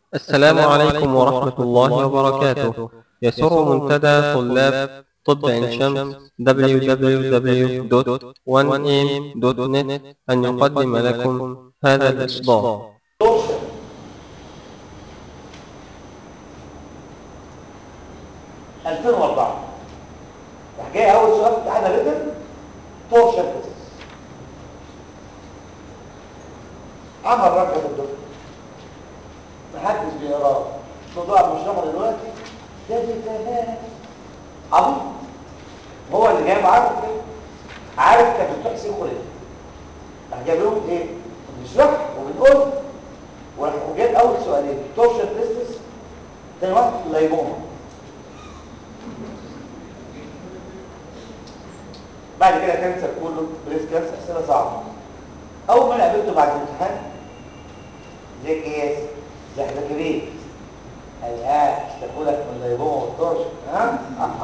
السلام عليكم ورحمة الله وبركاته يسر منتدى طلاب طب عين شمس www.1am.net أن يقدم لكم هذا الإصدار توصل ألفين وأربعة راح جاي أول سؤال في امتحان ريتن تورشن بروسيس عمل ركب الدكتور محدش بيقراه موضوع المشرحة دلوقتي ده دي كلام عبيط هو اللي جايب عارف كده عارف كانت بتروح سيكو ليه راح جايب لهم ايه بنشرح وبنقول وراح جايب اول سؤالين تورشن بروسيس تاني واحد لايبوما بعد كده كانسر كله بريس كانسر اسئله صعبه اول ما انا قابلته بعد الامتحان زي قياس زي حاجه كبير قال ها اشتكوا لك من الليبوما والطرش ها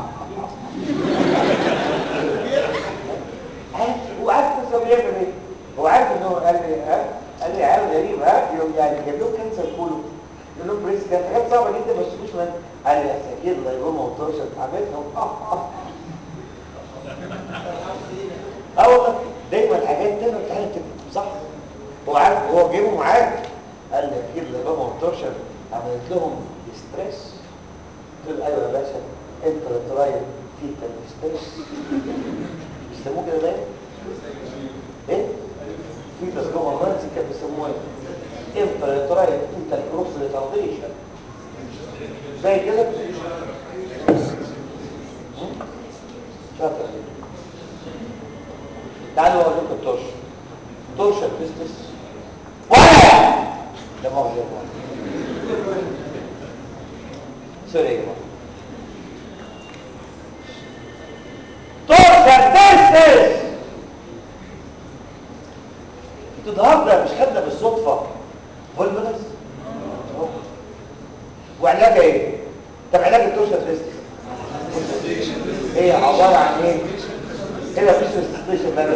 هو عارف كانسر بيعمل ايه هو عارف ان هو قال لي ها قال لي عارف غريب ها يعني جاب لهم كانسر كله يقول لهم بريس كانسر حاجات صعبه جدا ما تشوفوش من قال لي اكيد الليبوما والطرش اتعملتهم اه والله دايما الحاجات دايما بتاعتها بتبقى صح هو عارف هو جايبه معاه قال لي اكيد اللي بابا منتشر عملت لهم ستريس قلت له ايوه يا باشا انت ترايل فيتال ستريس بيسموه كده باين ايه فيتال جوه مارسي كان بيسموه ايه انت ترايل فيتال كروس ريتارديشن زي كده شاطر تعالوا اقول لكم التورش تورش البيستس ولا لا مؤاخذة يا جماعة سوري يا جماعة تورش البيستس انتوا النهارده مش خدنا بالصدفة فولفنس وعلاجها ايه؟ طب علاج التورش البيستس هي عبارة عن ايه؟ كده مفيش ستيشن ده بس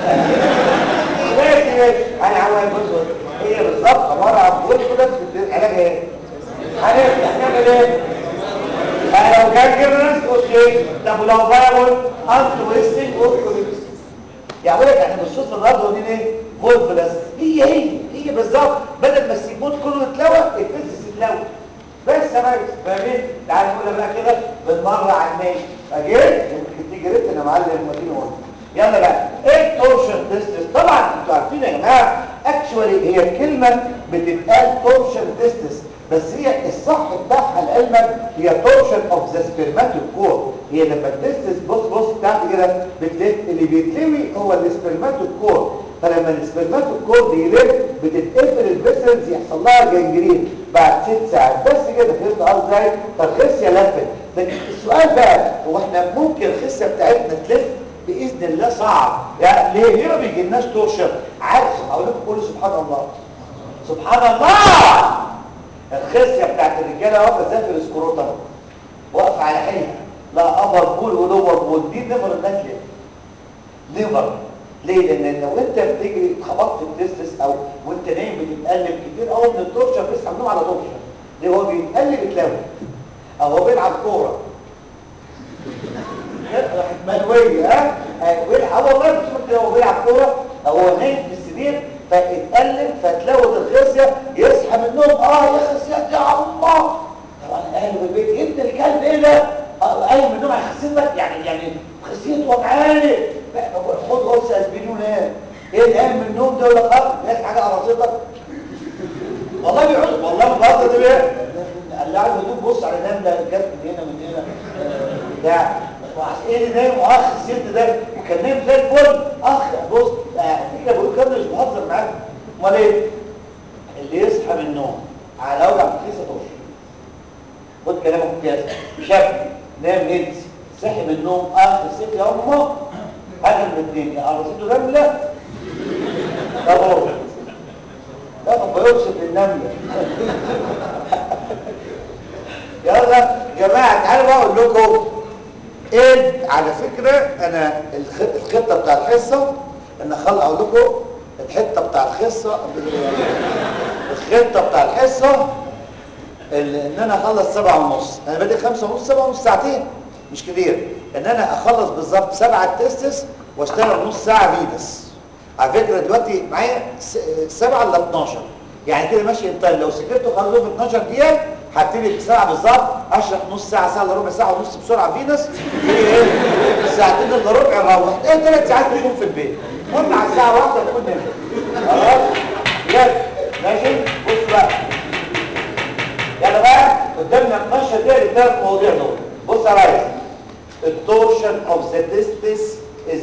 ماشي ماشي انا عاوز بص هي بالظبط عباره عن بول كده علاج ايه هنفتح نعمل ايه انا لو كان كيرنس اوكي طب ولو فايبل انت ويستنج اوكي يعني بقول لك احنا بالصدفه النهارده واخدين ايه فول بلس هي هي هي بالظبط بدل ما السيبوت كله اتلوى الفيزيس اتلوى بس يا ريس فاهمين تعالى نقولها بقى كده بالمره على الناس اجيت يمكن تيجي ريت انا معلم وديني هون يلا بقى ايه تورشن ديستنس طبعا انتوا عارفين يا جماعه اكشوالي هي الكلمه بتتقال تورشن ديستنس بس هي الصح بتاعها لعلمك هي تورشن اوف ذا سبرماتيك كور هي لما الديستنس بص بص تحت كده بتلف اللي بيتلوي هو السبرماتيك كور فلما السبرماتيك كور بيلف بتتقفل الفيسلز يحصل لها جنجرين بعد ست ساعات بس كده فهمت قصدي ازاي فالخصيه لفت لكن السؤال بقى هو احنا ممكن الخصيه بتاعتنا تلف باذن الله صعب يعني ليه ليه ما بيجيلناش تورشن عارف اقول لكم قولوا سبحان الله سبحان الله الخصيه بتاعت الرجاله واقفه زي في السكروتم واقفه على حيلها لا ابر بول ولور بول دي نيفر الناس ليه نيفر ليه لان لو انت بتجري اتخبطت في التستس او وانت نايم بتتقلب كتير قوي من التورشن بيصحى منهم على تورشن ليه هو بيتقلب يتلوي او هو بيلعب كوره راحت ملويه ها بيلعب والله مش كده هو بيلعب كوره او هو نايم في السرير فاتقلب فتلوت الخصيه يصحى من النوم اه يا خصيات يا الله طبعا اهل البيت ابن الكلب ايه ده قايم من النوم على خصيتك يعني يعني خصيته وجعاني خد قرص اسبرين ايه ايه اللي قايم من النوم ده ولا خلاص جات حاجه على رصيتك والله بيقعد والله بهزر ده بيه قال لي عايز ادوب بص على نام ده جت من هنا من هنا بتاع ايه اللي نايم اخ الست ده وكان نايم زي الفل اخ بص على فكره بقول كده مش بهزر معاك امال ايه اللي يصحى من النوم على وجع الخيسه طوش خد كلامك كويس شاب نام هيلز صحي من النوم اخ الست يا امه حاجه من الاثنين يا قرصته نمله طب هو لا طب بيوصف النمله يلا يا جماعه تعالوا بقى اقول لكم ايه على فكره انا الخطه بتاع الحصه ان خل اقول لكم الحته بتاع الحصه الخطه بتاع الحصه ال- ان انا اخلص سبعة ونص انا بادئ خمسة ونص سبعة ونص ساعتين مش كتير ان انا اخلص بالظبط سبعة تستس واشتغل نص ساعة فينس على فكرة دلوقتي معايا س- سبعة ل 12 يعني كده ماشي طيب لو سكرته خلصوا في 12 دقيقة هبتدي بساعة بالظبط اشرح نص ساعة ساعة الا ربع ساعة ونص بسرعة فينس ايه ايه ساعتين الا ربع اروح ايه ثلاث ساعات تكون في البيت المهم على الساعة واحدة تكون نمت خلاص يلا ماشي بص بقى يعني بقى قدامنا 12 دقيقة للثلاث مواضيع دول بص يا ريس التورشن of the testis is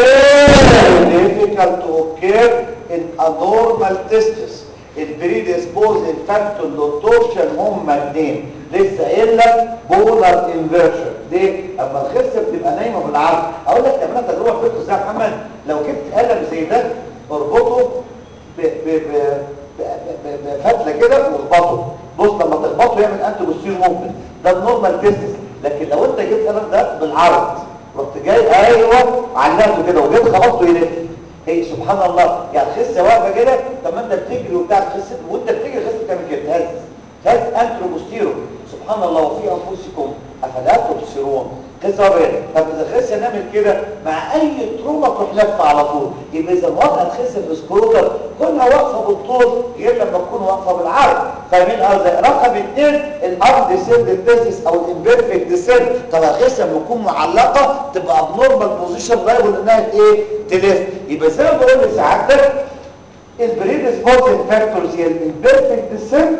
very difficult to occur in a normal testis البريديسبوز الفاكتور للتورشن هما اثنين لسه قايل لك بولار انفيرشن ليه؟ اما الخصه بتبقى نايمه بالعرض اقول لك تعملها تجربه في ازاي يا محمد لو جبت قلم زي ده اربطه ب- ب- ب- ب- ب- بفتله كده واخبطه بص لما تخبطه يعمل انت بصير ممكن ده النورمال تيستس لكن لو انت جبت قلم ده بالعرض رحت جاي ايوه علقته كده وجيت خبطته يلف هي سبحان الله يعني الخسه واقفه كده طب ما انت بتجري وبتاع الخسه وانت بتجري الخسه بتعمل كده تهز تهز انترو بوستيرو سبحان الله وفي انفسكم افلا تبصرون خسه واقفه كده. طب اذا الخسه نعمل كده مع اي تروما تروح لفه على طول يبقى اذا وضع الخسه في السكروتر كونها واقفه بالطول غير لما تكون واقفه بالعرض فاهمين قصدي رقم اثنين الارض سيلد تيسيس او الامبيرفكت سيل طب الخسه لما تكون معلقه تبقى ابنورمال بوزيشن لايبل انها ايه تلف يبقى زي ما بقول لسعادتك البريدسبوزنج فاكتورز هي الامبيرفكت سيل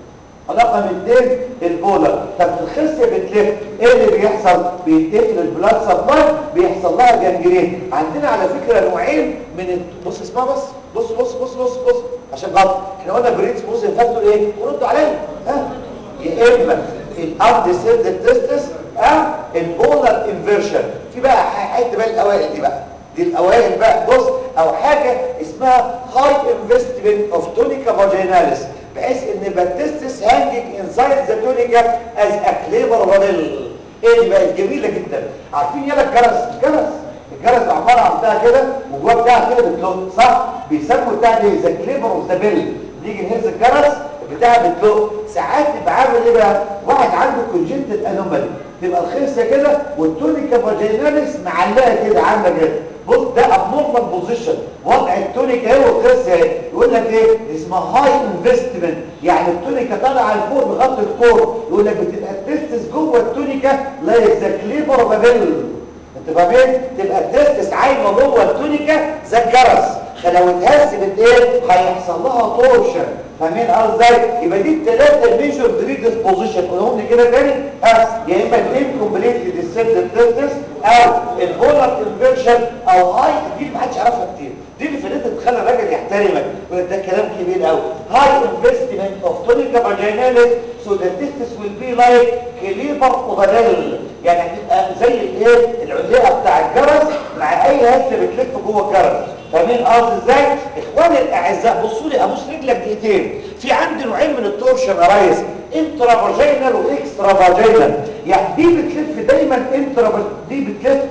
رقم اثنين البولر طب الخصيه بتلف ايه اللي بيحصل بيتقفل البلاد سبلاي بيحصل لها جنجرين عندنا على فكره نوعين من ال- بص اسمها بس بص بص بص بص بص عشان غلط احنا قلنا بريدس بص فاكتور ايه وردوا عليا ها يا اما الارض سيلد تستس او البولر انفيرشن في بقى حته بقى الاوائل دي بقى دي الاوائل بقى بص او حاجه اسمها هاي انفستمنت اوف تونيكا فاجيناليس بحيث ان باتستس هانجنج انسايد ذا تونيكا از ا كليبر فانيل ايه دي بقى جميله جدا عارفين يلا الجرس الجرس الجرس عباره عن بتاع كده وجواه بتاع كده بتلق صح بيسموا بتاع دي ذا كليبر اوف ذا بيل نيجي نهز الجرس بتاع بتلق ساعات يبقى عامل ايه بقى واحد عنده كونجنتال انومالي تبقى الخصيه كده والتونيكا فاجيناليس معلقه كده عامله كده بص ده ابنورمال بوزيشن وضع التونيكا اهي والخصيه اهي يقول لك ايه اسمها هاي انفستمنت يعني التونيكا طالعه لفوق بغطي الكور يقول لك بتبقى التستس جوه التونيكا لايك ذا كليبر بابيل انت فاهمين تبقى التستس عايمه جوه التونيكا زي الجرس فلو اتهزمت ايه هيحصل لها تورشن فاهمين قصدي يبقى دي الثلاثه الميجور بريدسبوزيشن قولهم لي كده تاني ها يا اما الانكمبليتلي ديسيبتد تستس او البولر انفيرشن او هاي دي ما حدش يعرفها كتير دي اللي فادتها تخلي الراجل يحترمك وده ده كلام كبير قوي هاي انفستمنت اوف تونيكا فاجيناليس سو ذا تستس ويل بي لايك كليبر اوفريل يعني هتبقى زي الايه العلقه بتاع الجرس مع اي هزه بتلف جوه الجرس فاهمين قصدي ازاي اخواني الاعزاء بصوا لي ابص رجلك دقيقتين في عندي نوعين من التورشن يا ريس انترا فاجينال واكسترا فاجينال يعني دي بتلف دايما انترا دي بتلف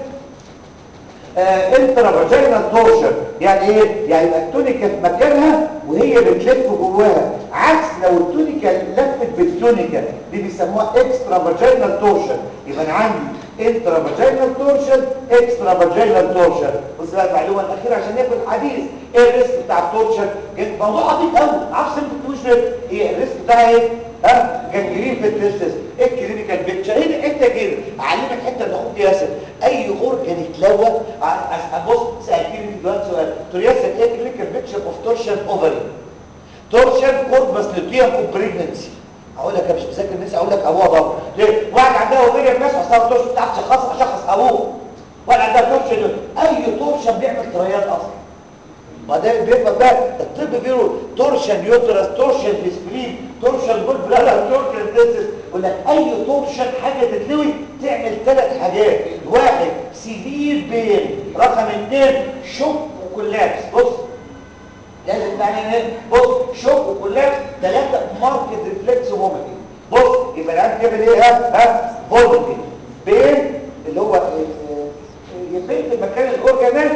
آه انترا فاجينال تورشن يعني ايه يعني يبقى التونيكا في مكانها وهي بتلف جواها عكس لو التونيكا لفت بالتونيكا دي بيسموها اكسترا فاجينال تورشن يبقى انا عندي انترا فاجينال تورشن اكسترا فاجينال تورشن بص بقى المعلومه الاخيره عشان ناخد الحديث ايه الريسك بتاع التورشن موضوع عبيط قوي عارف انت تقولش ايه الريسك بتاعها ايه ها جنجرين في التستس ايه الكلينيكال بيكتشر هنا حته كده اعلمك حته من اخوك ياسر اي اورجن يتلوث بص سالتني دلوقتي سؤال قلت له ياسر ايه الكلينيكال بيكتشر اوف تورشن اوفري تورشن كوربس لوتيوم اوف بريجنسي اقول لك يا مش مذاكر الناس اقول لك ابوها بابا ليه واحد عندها اوفيريا الناس اصلا تورشن بتاعت شخص اشخص ابوه واحد عندها تورشن اي تورشن بيعمل تريات اصلا وده بيبقى بقى الطب بيقول تورشن يوترس تورشن سبلين تورشن بول بلادر تورشن ديسس يقول لك اي تورشن حاجه تتلوي تعمل ثلاث حاجات واحد سيفير بين رقم اثنين شوك وكولابس بص لازم يعني ايه بص شوك وكولابس ثلاثه ماركت ريفلكس فوميتنج بص يبقى العيان بيعمل ايه ها ها فوميتنج بين اللي هو يبين في مكان الاورجانات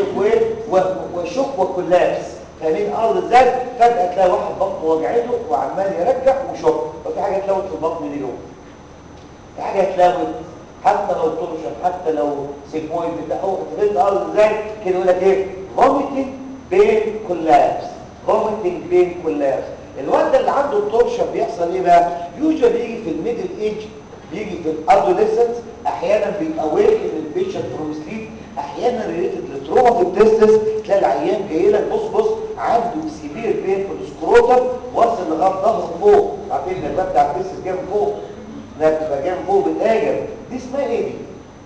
وشوك وكولابس فاهمين ارض ازاي فجاه تلاقي واحد بطنه وجعته وعمال يرجع وشوك وفي حاجه تلوت في البطن دي جوه في حاجه تلوت حتى لو ترشم حتى لو سيجمويد بتاع هو تفهم الارض ازاي كده يقول لك ايه vomiting pain collapse vomiting pain collapse الواد اللي عنده التورشن بيحصل ايه بقى يوجوالي بيجي في الميدل ايج بيجي في الادوليسنس احيانا بيبقى واكل البيشنت فروم سليب احيانا ريليتد لتروما في التستس تلاقي العيان جاي لك بص بص عنده سيفير بين في السكروتم واصل لغايه ظهره فوق عارفين ان الباب بتاع التستس جاي من فوق ده بتبقى جاي من فوق بتهاجم دي اسمها ايه دي؟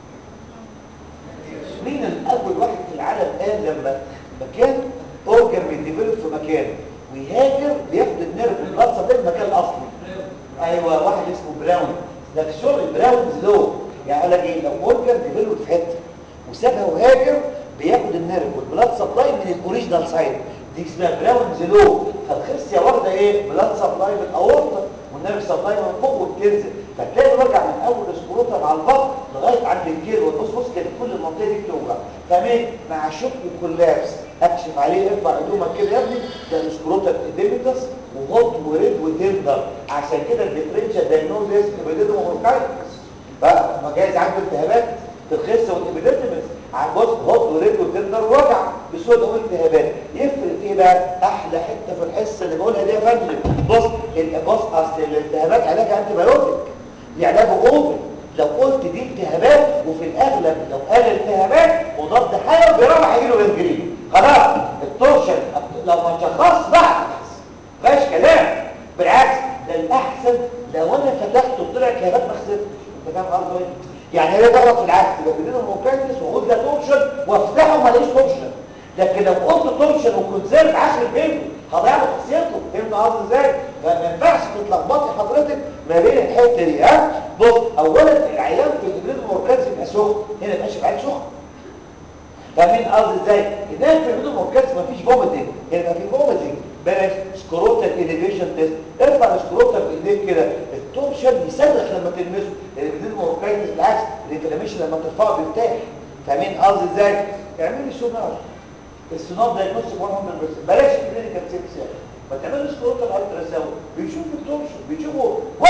مين الاول واحد في العالم قال لما مكان اورجن بيديفلوب في مكان ويهاجر بياخد النيرف بلاد سبلاي المكان الاصلي ايوه واحد اسمه براون ده في شغل براونز لو يعني قال لك ايه لو اورجن ديفلوب في حته وسابها وهاجر بياخد النيرف والبلاد سبلاي من الاوريجينال سايد دي اسمها براونز لو فالخصيه واخده ايه بلاد سبلاي من الاورطه والنيرف سبلاي من فوق وبتنزل فتلاقي وجع من اول سكروتم على البطن لغايه عند الجير والنص بص كده كل المنطقه دي بتوجع فاهمين مع شك كولابس اكشف عليه ارفع هدومك كده يا ابني ده سكروتم اديميتس وهوت وريد وتندر عشان كده الديفرنشال دايجنوزيس ابيديدو وموركايتس بقى ما جايز عنده التهابات في الخصه والابيديدمس بص هوت وريد وتندر وجع بسود او التهابات يفرق ايه بقى احلى حته في الحصه اللي بقولها دي يا فندم بص بص اصل الالتهابات علاجها انتي بايوتيك دي علاجه اوبن لو قلت دي التهابات وفي الاغلب لو قال التهابات مضاد حيوي بيروح هيجي له جنجرين خلاص التورشن لو ما شخص بعد مفيش كلام بالعكس ده الاحسن لو انا فتحته وطلع التهابات ما خسرتش انت فاهم قصدي ايه؟ يعني هي ضغط في العكس يبقى بدون المكنس واخد ده تورشن وافتحه ما الاقيش تورشن لكن لو قلت تورشن وكونسيرف عشر بيته هضيع له شخصيته فهمت قصدي ازاي؟ فما ينفعش تتلخبطي حضرتك ما بين الحته دي ها بص اولا العيان في الجبريل المركزي يبقى سخن هنا ما يبقاش العيان سخن فاهمين قصدي ازاي؟ هناك في الجبريل المركزي ما فيش فوميتنج هنا ما في فوميتنج بلاش سكروتال اليفيشن تيست ارفع السكروتال بايديك كده التورشن يصرخ لما تلمسه الجبريل المركزي بالعكس الانفلاميشن لما ترفعه بيرتاح فاهمين قصدي ازاي؟ اعملي سونار السونار ده يبص 100% بلاش كلينيكال سيكس يعني ما تعملش سكروتال الترا ساوند بيشوف التورشن بيشوفوا 100%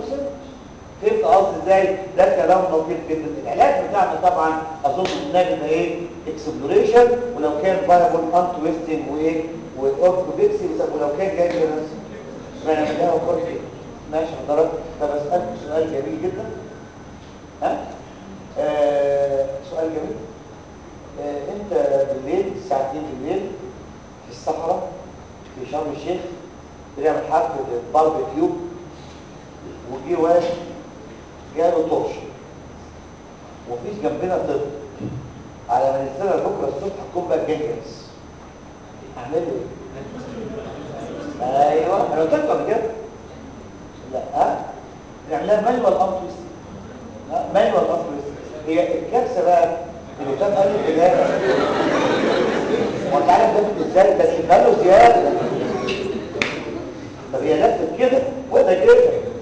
فهمت قصدي ازاي ده كلام لطيف جدا العلاج بتاعنا طبعا اظن بنعمل ايه اكسبلوريشن ولو كان فايبل ان تويستنج وايه واورثوبكسي ولو كان جاي لنفسه بنعملها وكل ماشي حضرتك طب اسالك سؤال جميل جدا ها آه سؤال جميل آه انت بالليل الساعه 2 بالليل في الصحراء في شرم الشيخ بنعمل حفله باربيكيو وجي واحد جاله طرش ومفيش جنبنا طب على ما نستنى بكره الصبح هتكون بقى جنجرس اعمل له ايه؟ ايوه انا قلت لكم قبل كده لا ها نعملها مانوال امتوست مانوال امتوست هي الكارثه بقى اللي كان قال لي كده وانت عارف ده ازاي بس ماله زياده طب هي لفت كده وده كده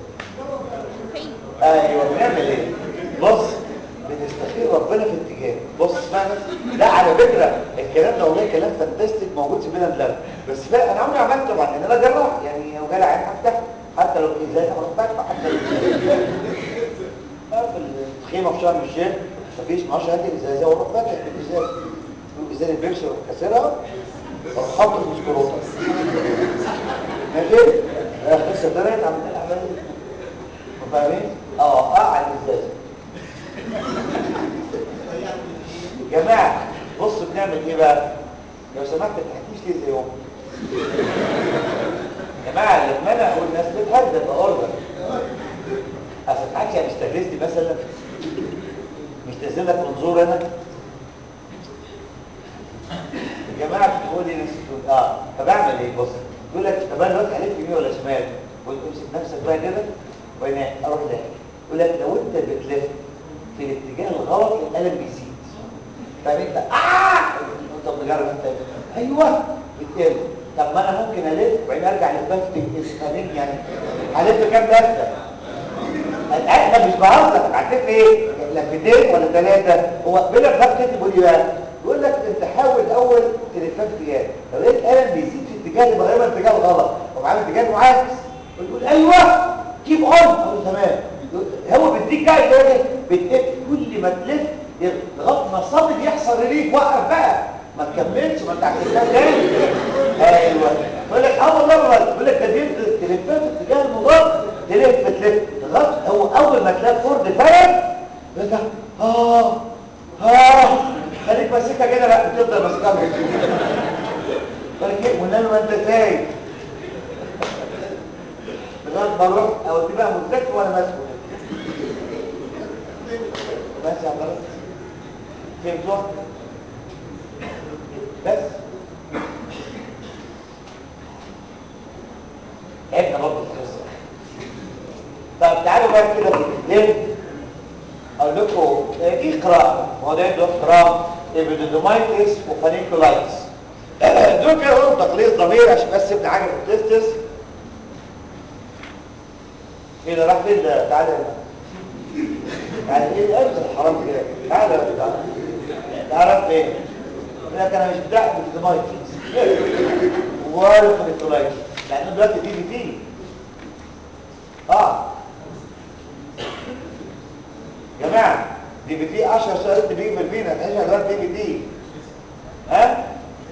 ايوه بنعمل ايه بص بنستخير ربنا في اتجاه بص اسمعنا لا على فكره الكلام ده والله كلام فانتستيك موجود في بينا البلد بس بقى انا عمري عملت طبعا ان انا جراح يعني لو جالي عين هفتح حتى لو ازاي انا بفتح حتى لو في الخيمه في شرم الشيخ مفيش معاش هاتي ازازه واروح فاتح بالازازه ازازه البيبسي واروح كاسرها واروح حاطط السكروطه ماشي لسه ده عملت العمليه فاهمين؟ اه قاعد الازازه جماعه بصوا بنعمل ايه بقى لو سمحت ما تحكيش ليه زيهم جماعه لما انا اقول الناس بتهدد اوردر اصل حاجه مستفزني مثلا مش تنزل لك منظور انا الجماعه بتقول لي ناس بتقول اه طب اعمل ايه بص يقول لك طب انا دلوقتي عليك يمين ولا شمال قلت امسك نفسك بقى كده وانا اروح لك يقول لك لو انت بتلف في الاتجاه الغلط الالم بيزيد فاهم انت اه طب نجرب انت ايوه بتقل طب ما انا ممكن الف وبعدين ارجع للبفتك فاهمين يعني هلف كام لفه انا مش بهزر هتلف ايه لفتين ولا ثلاثه هو بلا بفتك بيقول لي بقى يقول لك انت حاول الاول تلفها في اتجاه لو لقيت الالم بيزيد في اتجاه يبقى غالبا اتجاه غلط ومعاه اتجاه معاكس وتقول ايوه كيب اون اقول له تمام هو بيديك جاي يقول لي بتلف كل ما تلف لغايه ما الصمت يحصل ريليف وقف بقى ما تكملش ما انت هتكمل تاني ايوه يقول لك اه والله غلط يقول لك ده بيفضل تلفات في اتجاه المضاد تلف تلف لغايه هو اول ما تلاقي فورد فرد بس اه اه خليك ماسكها كده بقى تفضل ماسكها بالك ايه والنبي ما انت سايب لغايه ما اروح او تبقى مذاكر وانا ماسكه ماشي يا حضرتك فهمتوا بس عيبنا برضه القصه طب تعالوا بقى كده ليه اقول لكم دي قراءه مواضيع دول قراءه ايبيدومايتس وفانيكولايتس دول كده قولوا تقليص ضمير عشان بس ابن حاجه في التستس ايه ده راح فين ده تعالى هنا يعني ايه الارض الحرام كده تعالى يا تعالى تعالى فين لك انا مش بتاع ايبيدومايتس ولا فانيكولايتس لانه دلوقتي دي بي تي اه جماعه دي بي تي 10 سؤال بيجي في الفينا هتعيشها دلوقتي دي بي تي ها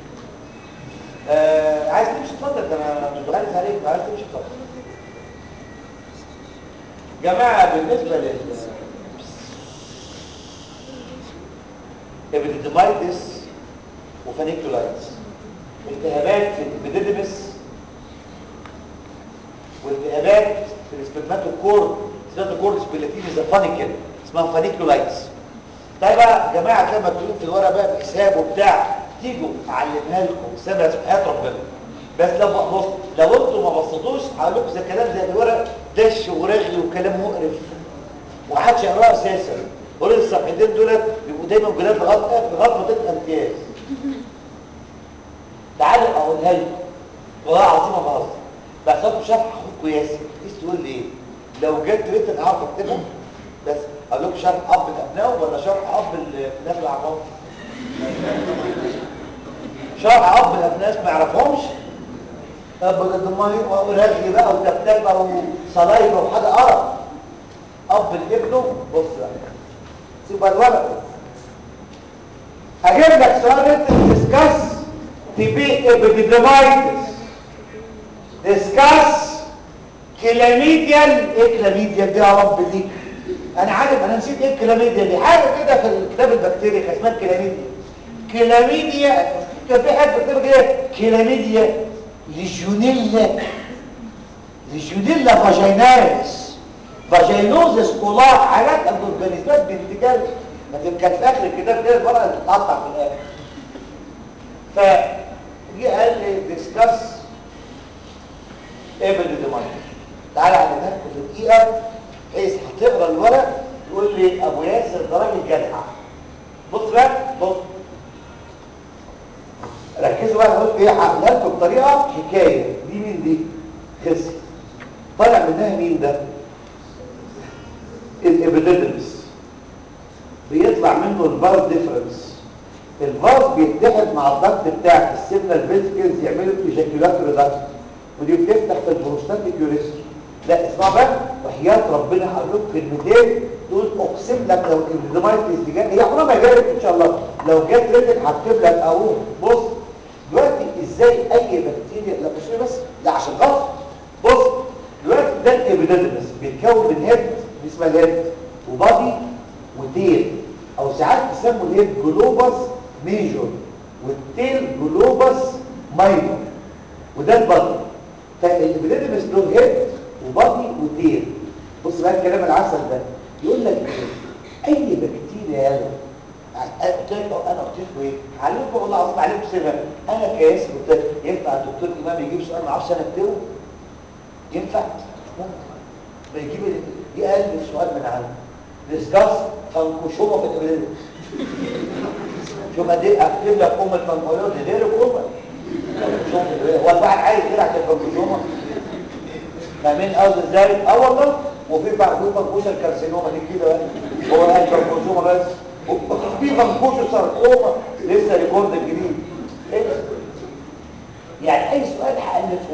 آه عايز تمشي اتفضل ده انا مش بغلس عليك عايز تمشي اتفضل جماعه بالنسبه لل ابيديدمايتس وفانيكولايتس التهابات في البيديدمس والتهابات في السبرماتوكور سبرماتوكور سبيلاتين ذا فانيكل اسمها فانيكولايتس ده بقى يا جماعه كده مكتوبين في الورقه بقى بحساب وبتاع تيجوا اعلمها لكم سبع سبحات ربنا بس لو بص لو انتوا ما بصيتوش هقول لكم زي كلام زي الورق دش ورغي وكلام مقرف ومحدش يقراه اساسا قول الصفحتين دول بيبقوا دايما جداد لغايه لغايه ما تبقى امتياز تعالوا اقولها لكم والله العظيم ما بهزر بس انتوا شرح اخوكم ياسر عايز تقول لي ايه لو جت ريت اعرف اكتبها بس اقول لكم شرح اب الابناء ولا شرح اب الناس اللي اعرفهم شرح اب الابناء ما يعرفهمش اب الضماني ورغي بقى وتفتفه وصلايبه وحاجه قرف اب لابنه بص بقى سيب الورق هجيب لك سؤال انت ديسكاس تي بي ابيديمايتس ديسكاس كلاميديال ايه كلاميديال دي يا رب دي انا عارف انا نسيت ايه الكلاميديا دي حاجه كده في الكتاب البكتيري كان اسمها كلاميديا كلاميديا كان في حاجه بكتيريا كده كلاميديا ليجونيلا ليجونيلا فاجيناليس فاجينوزس كولاع حاجات الاورجانيزمات بنت كلب لكن كان في اخر الكتاب كده الورقه اللي بتتقطع في الاخر فجي قال لي ديسكاس ابيديمايتس تعالى اعملها لكم في دقيقه بحيث هتقرا الورق تقول لي ابو ياسر ده راجل جدع بص بقى بص ركزوا بقى قلت ايه هقولها لكم بطريقه حكايه دي مين دي خس طالع منها مين ده الابيديدمس بيطلع منه الفاز ديفرنس الفاز بيتحد مع الضغط بتاع السيمنال فيسكلز يعملوا ايجاكيولاتوري ضغط ودي بتفتح في البروستاتيك يوريثم لا اسمع بقى وحياة ربنا هقول لكم كلمتين تقول اقسم لك لو الديمايتس دي جت هي عمرها ما جت ان شاء الله لو جت ريتك هكتب لك اقول بص دلوقتي ازاي اي بكتيريا لا مش بس لا عشان خاطر بص دلوقتي ده الابيديدمس بيتكون من هيد اسمها الهيد وبادي وتيل او ساعات بيسموا الهيد جلوبس ميجور والتيل جلوبس ماينور وده البادي فالابيديدمس له هيد وبادي وتيل بص بقى الكلام العسل ده يقول لك ايه اي بكتيريا يلا قلت لك انا قلت لكم ايه علمكم والله العظيم عليكم سر انا كياس قلت لك ينفع الدكتور امام يجيب سؤال ما اعرفش انا اكتبه ينفع ممكن ما يجيب يقلب السؤال من عنده ديسكاس فانكوشوما في الابريل شوف قد ايه اكتب لك ام الفانكوشوما دي غير الام هو الواحد عايز يلعب الفانكوشوما فاهمين قصدي ازاي اه والله وفي بقى في فانكوشا الكارسينوما دي كده هو قال فانكوشوما بس في فانكوشا ساركوما لسه ريكورد جديد ايه ده يعني اي سؤال هالفه له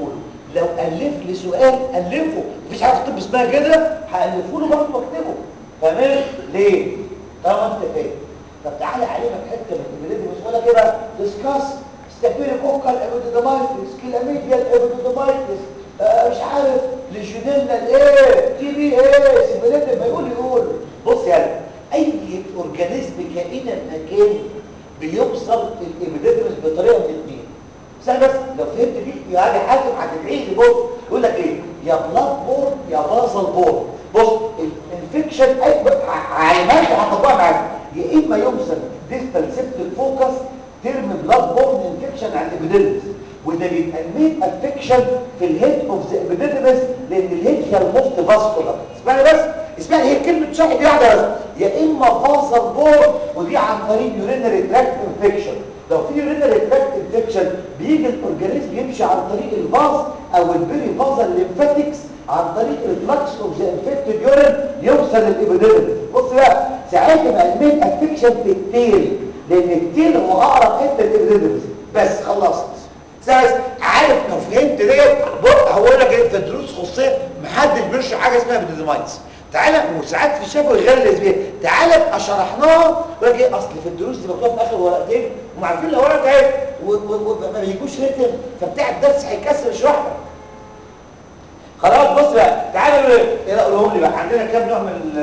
لو الف لي سؤال الفه مفيش حاجه في الطب اسمها كده هالفه له برضه واكتبه فاهمين ليه طالما انت فاهم طب تعالى علمك حته من البلاد المسؤوله كده ديسكاس ستافيلوكوكال ابيديدومايتس كلاميديال ابيديدومايتس آه مش عارف ليجونيلا ايه تي بي ايه سيبلاد لما يقول يقول بص يعني اي اورجانيزم كائنا ما كان بيوصل الابيديدمس بطريقه من الاثنين سهل بس لو فهمت دي يا علي حاتم هتدعي لي بص يقول لك ايه يا بلاد بورن يا بازل بورن بص الانفكشن اي علامات هتطبقها معاك يا اما يوصل ديستال سيبتال فوكس ترم بلاد بورن انفكشن على الابيديدمس وده بيبقى المين افكشن في الهيد اوف ذا ابيديدمس لان الهيد هي الموست فاسكولار اسمعني بس اسمعني هي كلمه شرح دي واحده بس يا اما فازل بورن ودي عن طريق يورينري تراكت انفكشن لو في يورينري تراكت انفكشن بيجي الاورجانيزم يمشي عن طريق الفاز او البيري فازل ليمفاتكس عن طريق الفلكس اوف ذا انفكتد يورين يوصل للابيديدمس بص بقى ساعتها بقى المين افكشن في التيل لان التيل هو اقرب حته للابيديدمس بس خلصت ساس عارف لو فهمت ديت بص هقول لك ايه في دروس خصوصيه محدش بيشرح حاجه اسمها ابيديدمايتس تعالى وساعات في الشفوي يغلس بيها تعالى ابقى شرحناها يقول لك ايه اصل في الدروس دي مكتوبه في اخر ورقتين وما عارفين الورق ايه وما بيجوش ريتم فبتاع الدرس هيكسر يشرحها خلاص بص بقى تعالى ايه قولهم لي بقى عندنا كام نوع من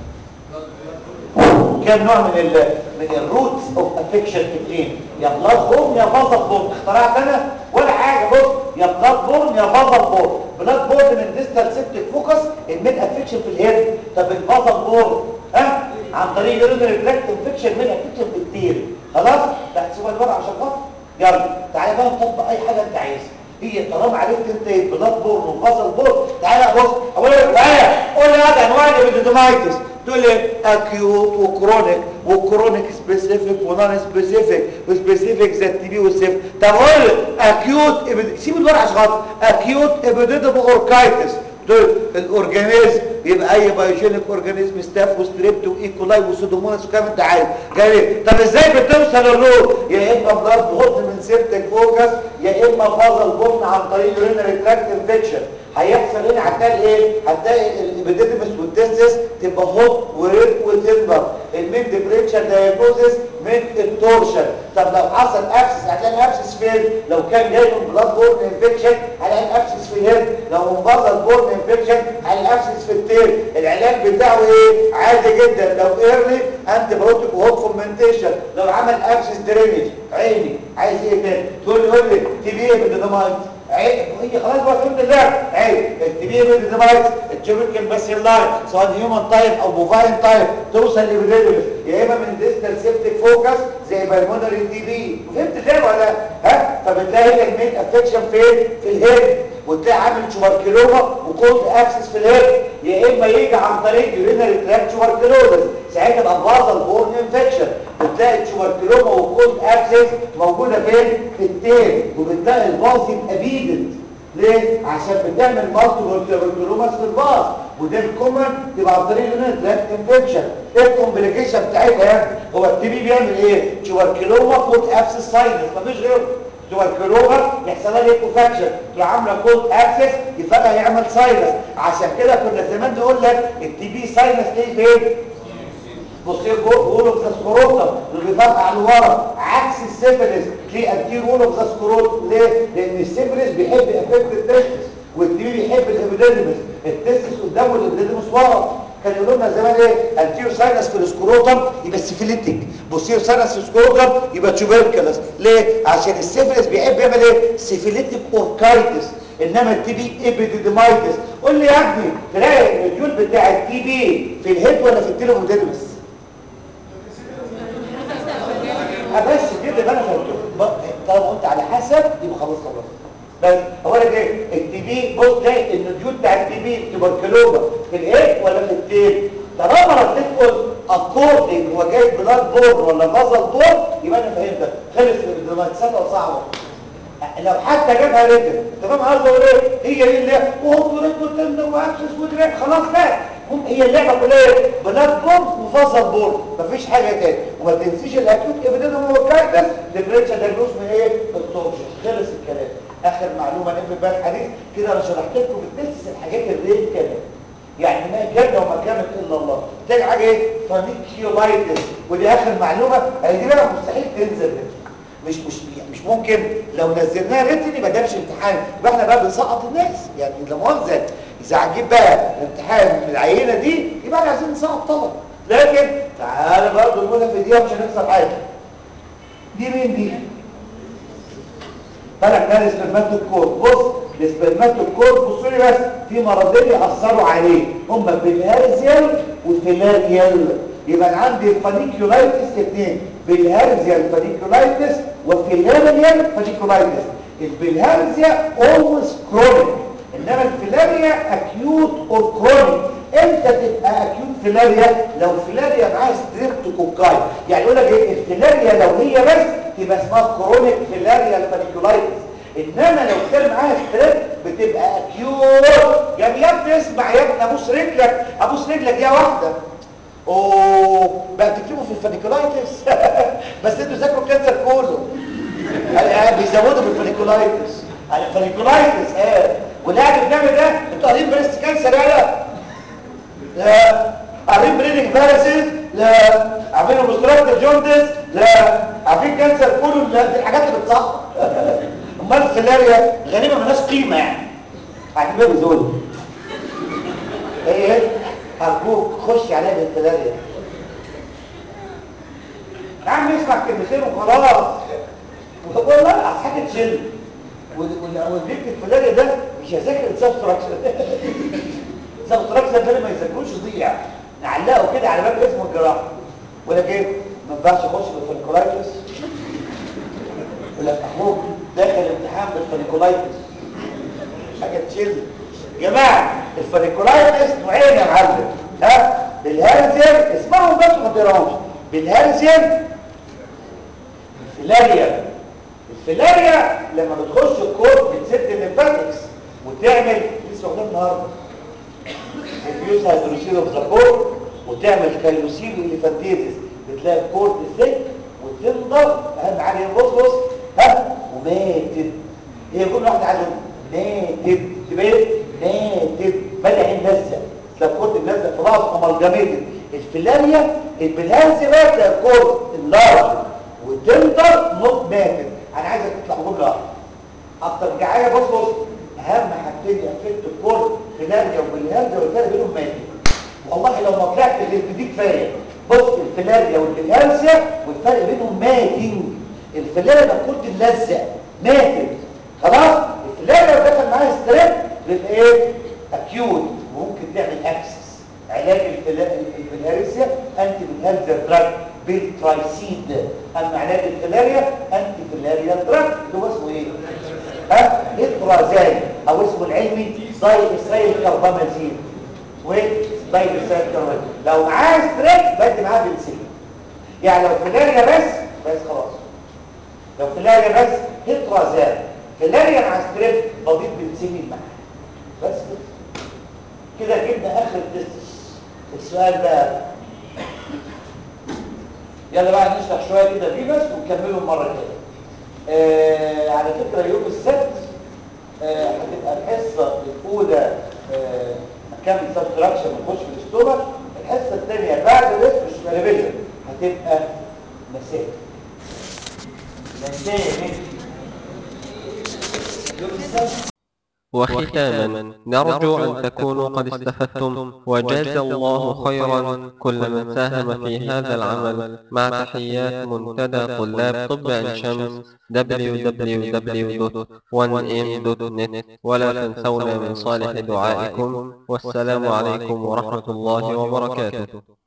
كام نوع من ال من الروتس اوف افكشن اثنين يا بلاد بورن يا فازل بورن اخترعت انا ولا حاجه بص يا بلاد بورن يا فازل بورن بلاد بورن من ديستال سيبتك فوكس المين افكشن في الهيد طب الفازل بورن ها عن طريق يورينري تراكت انفكشن مين افكشن في التيل خلاص لا تسيبها الورقه عشان خاطر يلا تعالى بقى نطبق اي حاجه انت عايزها هي طالما عرفت انت بلاد بورن وفازل بورن تعالى بص اقول لك تعالى قول لي هذا انواع الابيديدومايتس تقول لي اكيوت وكرونيك وكرونيك سبيسيفيك ونون سبيسيفيك وسبيسيفيك زي التي بي والسيف طب قول لي اكيوت سيب الورقه عشان خاطر اكيوت ابيديدوم اوركايتس دول الاورجانيزم يبقى اي بايوجينيك اورجانيزم ستاف وستريبت وايكولاي وسودوموناس وكام انت عايز جاي طب ازاي بتوصل الروح يا اما بلاد بورن من سيبتك فوكس يا اما فازل بورن عن طريق يورينري تراكت انفكشن هيحصل هنا هتلاقي ايه هتلاقي الابيديدمس والتستس تبقى هوت وريد وتمبر المين ديفرنشال دايجنوزس من التورشن طب لو حصل ابسس هتلاقي الابسس فين لو كان جاي من بلاد بورن انفكشن هتلاقي الابسس في الهيد لو من بازل بورن انفكشن هتلاقي الابسس في التيل العلاج بتاعه ايه عادي جدا لو ايرلي انتي بايوتيك وهوت فومنتيشن لو عمل ابسس درينج عيني عايز ايه تاني تقول لي قول لي تي بي بدينامايت عيب هي خلاص بقى فهمت اللعب عيب التبيه بالديفايس التشوبيكال باسيلاي سواء هيومن تايب او بوفاين تايب توصل لبيديدمس يا اما من ديستال سيبتيك فوكس زي بالمونري تي بي فهمت اللعب ولا ها فبتلاقي هنا المين افكشن فين في الهيد وتلاقي عامل تشوبركلوما وكولد اكسس في الهيد يا اما يجي عن طريق يورينري تراكت تشوبركلوزس ساعتها تبقى بازل بورن انفكشن بتلاقي التشوبركلوما والكولد اكسس موجوده فين في التيل وبتلاقي الباص يبقى بيدد ليه؟ عشان بتعمل مالتيبل تيبركلوماس في الباص وده الكومن تبقى عن طريق يورينري تراكت انفكشن ايه الكومبليكيشن بتاعتها يعني هو التي بي بيعمل ايه؟ تشوبركلوما كولد اكسس ساينس مفيش غيره تبركلوما يحصل لها ليكوفاكشن تروح عامله كولد اكسس يفجأ يعمل ساينس عشان كده كنا زمان نقول لك التي بي ساينس ايه فين بصير وول اوف ذا سكروتم اللي بيفرقع لورا عكس السيفلس تلاقي انتير وول اوف ذا سكروتم ليه؟ لان السيفلس بيحب افكت التستس والتي بي بيحب الابيديدمس التستس قدامه الابيديدمس ورا كان يقولوا لنا زمان ايه انتير ساينس في السكروتم يبقى سيفيليتيك بوستير ساينس في السكروتم يبقى تيوبركلس ليه عشان السيفلس بيحب يعمل ايه سيفيليتيك اوركايتس انما التي بي ابيديدمايتس قول لي يا ابني تلاقي الريديول بتاع التي بي في الهيد ولا في التيلوموديدمس بس كده بقى انا فهمته طالما قلت على حسب يبقى خلاص خلاص بس هو لك ايه التي بي بص تلاقي النوديول بتاع التي بي تبركلوما في الايه ولا في التيل طالما رديت قلت اكوردنج هو جاي بلاد بورن ولا بازل بورن يبقى انا فهمتك خلص الدراماتيسات صعبه لو حتى جابها ريتم تمام قصدي اقول ايه هي دي اللي وهم ريتم وتم واكسس ودريك خلاص لا هم هي اللعبه كلها ايه بلاد بورن وفازل بورن مفيش حاجه تاني وما تنسيش الاكيوت ابيديدوم وكايتس ديفرنشال دايجنوز من ايه التورشن خلص الكلام اخر معلومه نقفل بيها الحديث كده انا شرحت لكم بس الحاجات الريت كده يعني ما جنة وما كانت الا الله تاني حاجه ايه فانيكيولايتس ودي اخر معلومه هي دي بقى مستحيل تنزل ريتن. مش مش مش ممكن لو نزلناها ريتن يبقى ده مش امتحان يبقى احنا بقى بنسقط الناس يعني لا مؤاخذه اذا هنجيب بقى الامتحان من العينه دي يبقى احنا عايزين نسقط طلب لكن تعالى برضه نقولها في دقيقه مش هنخسر حاجه دي مين دي بالك ده الاسبرماتوكور بص الاسبرماتوكور بصوا لي بس في مرضين ياثروا عليه هما بالهارزيال والفيلاريال يبقى انا عندي الفانيكيولايتس اثنين بالهارزيال فانيكيولايتس وفيلاريال فانيكيولايتس البلهارزيا اولويز كرونيك انما الفيلاريا اكيوت اور كرونيك امتى تبقى اكيوت فيلاريا لو فيلاريا معاها ستريبتوكوكاي يعني يقول لك ايه الفيلاريا لو هي بس تبقى اسمها كرونيك فيلاريا الفانيكولايتس انما لو كان معاها ستريب بتبقى اكيوت يعني يا ابني اسمع يا ابني ابوس رجلك ابوس رجلك يا واحده اوه بقى تكتبوا في الفانيكولايتس بس انتوا ذاكروا كانسر كله يعني بيزودوا في الفانيكولايتس الفانيكولايتس اه واللي اللي بنعمل ده انتوا قارين بريست كانسر يا لا عارفين بريدنج فيروسز لا عارفين اوبستراكتيف جوندس لا عارفين كانسر كله لا دي الحاجات اللي بتصحى امال الفيلاريا غريبه مالهاش قيمه يعني عاجبها بزول ايه ارجوك خش عليها بالفيلاريا يا عم اسمع كلمتين وخلاص والله حاجه تشيل والبيت الفلاني ده مش هذاكر السبستراكشن السبستراكشن ده ما يذاكروش يضيع نعلقه كده على باب اسمه الجراحه ولكن ما ينفعش اخش بالفانيكولايتس يقول لك اخوك داخل امتحان بالفانيكولايتس حاجه تشيل يا جماعه الفانيكولايتس نوعين يا معلم ها بالهارزيان اسمعهم بس ما تقراهمش بالهارزيان الفيلاريا الفيلاريا لما بتخش الكور بتسد الليمفاتكس وتعمل لسه واخدين النهارده الفيوس هيدروسيل اوف ذا كور وتعمل كايلوسيل والليفانتيزيس بتلاقي الكور ازاي وتنضر اهم حاجه بص بص ها وماتت هي كل واحده عايزه ماتت تبقى ايه ماتت بدا ينزل تلاقي الكور منزل في راس امالجاميتد الفيلاريا البلهارسي بقى تلاقي الكور اللارج وتنضر نوت ماتت انا عايزك تطلع بجمله واحده اكتر جعايه بص بص اهم حاجتين يفكت الكور فيلاريا والبلهارسيا والفرق بينهم ماتت والله لو ما طلعت اللي دي كفايه بص الفيلاريا والبلهارسيا والفرق بينهم ماتنج الفيلاريا بتكون تلزق ماتت خلاص الفيلاريا لو دخل معاها ستريب بيبقى ايه اكيوت وممكن تعمل اكسس علاج الفيلاريسيا انتي بالهالزر دراج بالترايسيد اما علاج الفيلاريا انتي فيلاريا دراج اللي هو اسمه ايه ها اترازان او اسمه العلمي زي اسرائيل كربامازين وايه زي اسرائيل كربامازين لو معاه ستريب بدي معاه بنسلين يعني لو فيلاريا بس بس خلاص لو فيلاريا بس اترازان فيلاريا مع ستريب بضيف بنسلين معاه بس كده كده جبنا اخر التست السؤال بقى يلا بقى نشرح شويه كده فيه بس ونكمله مره كده آه على فكره يوم السبت آه هتبقى الحصه الاولى آه هنكمل سبستراكشن ونخش في الاستومك الحصه الثانيه بعد الاسم مش غالبيه هتبقى مساء مساء يوم السبت وختاما نرجو أن تكونوا قد استفدتم وجاز الله خيرا كل من ساهم في هذا العمل مع تحيات منتدى طلاب طب عين شمس www.1m.net ولا تنسونا من صالح دعائكم والسلام عليكم ورحمة الله وبركاته